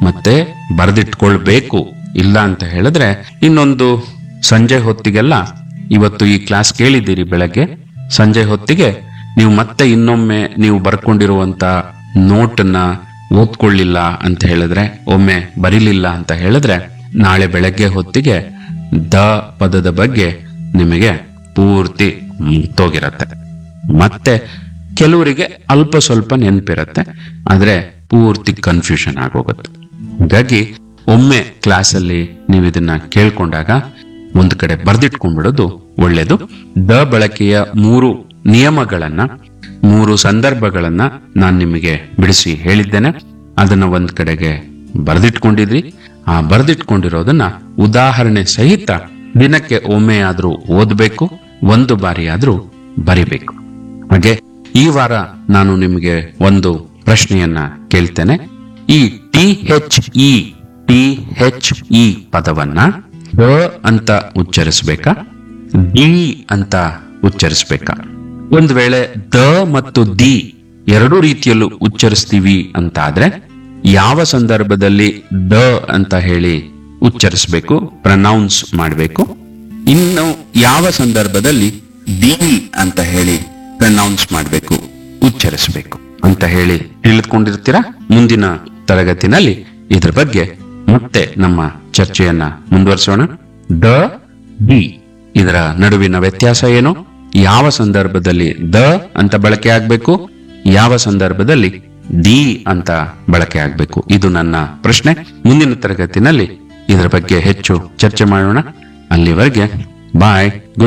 ಮತ್ತೆ ಬರೆದಿಟ್ಕೊಳ್ಬೇಕು ಇಲ್ಲ ಅಂತ ಹೇಳಿದ್ರೆ ಇನ್ನೊಂದು ಸಂಜೆ ಹೊತ್ತಿಗೆಲ್ಲ ಇವತ್ತು ಈ ಕ್ಲಾಸ್ ಕೇಳಿದ್ದೀರಿ ಬೆಳಗ್ಗೆ ಸಂಜೆ ಹೊತ್ತಿಗೆ ನೀವು ಮತ್ತೆ ಇನ್ನೊಮ್ಮೆ ನೀವು ಬರ್ಕೊಂಡಿರುವಂತ ನೋಟನ್ನ ಓದ್ಕೊಳ್ಳಿಲ್ಲ ಅಂತ ಹೇಳಿದ್ರೆ ಒಮ್ಮೆ ಬರಿಲಿಲ್ಲ ಅಂತ ಹೇಳಿದ್ರೆ ನಾಳೆ ಬೆಳಗ್ಗೆ ಹೊತ್ತಿಗೆ ದ ಪದದ ಬಗ್ಗೆ ನಿಮಗೆ ಪೂರ್ತಿ ಮುಗ್ದೋಗಿರತ್ತೆ ಮತ್ತೆ ಕೆಲವರಿಗೆ ಅಲ್ಪ ಸ್ವಲ್ಪ ನೆನಪಿರತ್ತೆ ಆದ್ರೆ ಪೂರ್ತಿ ಕನ್ಫ್ಯೂಷನ್ ಆಗೋಗುತ್ತೆ ಹಾಗಾಗಿ ಒಮ್ಮೆ ಕ್ಲಾಸಲ್ಲಿ ನೀವು ಇದನ್ನ ಕೇಳ್ಕೊಂಡಾಗ ಒಂದು ಕಡೆ ಬರ್ದಿಟ್ಕೊಂಡ್ಬಿಡೋದು ಒಳ್ಳೇದು ದ ಬಳಕೆಯ ಮೂರು ನಿಯಮಗಳನ್ನ ಮೂರು ಸಂದರ್ಭಗಳನ್ನ ನಾನು ನಿಮಗೆ ಬಿಡಿಸಿ ಹೇಳಿದ್ದೇನೆ ಅದನ್ನ ಒಂದ್ ಕಡೆಗೆ ಬರೆದಿಟ್ಕೊಂಡಿದ್ರಿ ಆ ಬರೆದಿಟ್ಕೊಂಡಿರೋದನ್ನ ಉದಾಹರಣೆ ಸಹಿತ ದಿನಕ್ಕೆ ಒಮ್ಮೆ ಆದ್ರೂ ಓದಬೇಕು ಒಂದು ಬಾರಿ ಆದ್ರೂ ಬರಿಬೇಕು ಹಾಗೆ ಈ ವಾರ ನಾನು ನಿಮಗೆ ಒಂದು ಪ್ರಶ್ನೆಯನ್ನ ಕೇಳ್ತೇನೆ ಈ T H E T H E ಪದವನ್ನ ದ ಅಂತ ಉಚ್ಚರಿಸ್ಬೇಕಾ ಡಿ ಅಂತ ಉಚ್ಚರಿಸ್ಬೇಕಾ ಒಂದ್ ವೇಳೆ ದ ಮತ್ತು ದಿ ಎರಡು ರೀತಿಯಲ್ಲೂ ಉಚ್ಚರಿಸ್ತೀವಿ ಅಂತ ಆದ್ರೆ ಯಾವ ಸಂದರ್ಭದಲ್ಲಿ ದ ಅಂತ ಹೇಳಿ ಉಚ್ಚರಿಸ್ಬೇಕು ಪ್ರನೌನ್ಸ್ ಮಾಡಬೇಕು ಇನ್ನು ಯಾವ ಸಂದರ್ಭದಲ್ಲಿ ದಿ ಅಂತ ಹೇಳಿ ಪ್ರನೌನ್ಸ್ ಮಾಡಬೇಕು ಉಚ್ಚರಿಸಬೇಕು ಅಂತ ಹೇಳಿ ತಿಳಿದುಕೊಂಡಿರ್ತೀರಾ ಮುಂದಿನ ತರಗತಿನಲ್ಲಿ ಇದ್ರ ಬಗ್ಗೆ ಮತ್ತೆ ನಮ್ಮ ಚರ್ಚೆಯನ್ನ ಮುಂದುವರಿಸೋಣ ದ ದಿ ಇದರ ನಡುವಿನ ವ್ಯತ್ಯಾಸ ಏನು ಯಾವ ಸಂದರ್ಭದಲ್ಲಿ ದ ಅಂತ ಬಳಕೆ ಆಗ್ಬೇಕು ಯಾವ ಸಂದರ್ಭದಲ್ಲಿ ದಿ ಅಂತ ಬಳಕೆ ಆಗ್ಬೇಕು ಇದು ನನ್ನ ಪ್ರಶ್ನೆ ಮುಂದಿನ ತರಗತಿನಲ್ಲಿ ಇದರ ಬಗ್ಗೆ ಹೆಚ್ಚು ಚರ್ಚೆ ಮಾಡೋಣ ಅಲ್ಲಿವರೆಗೆ ಬಾಯ್ ಗುಡ್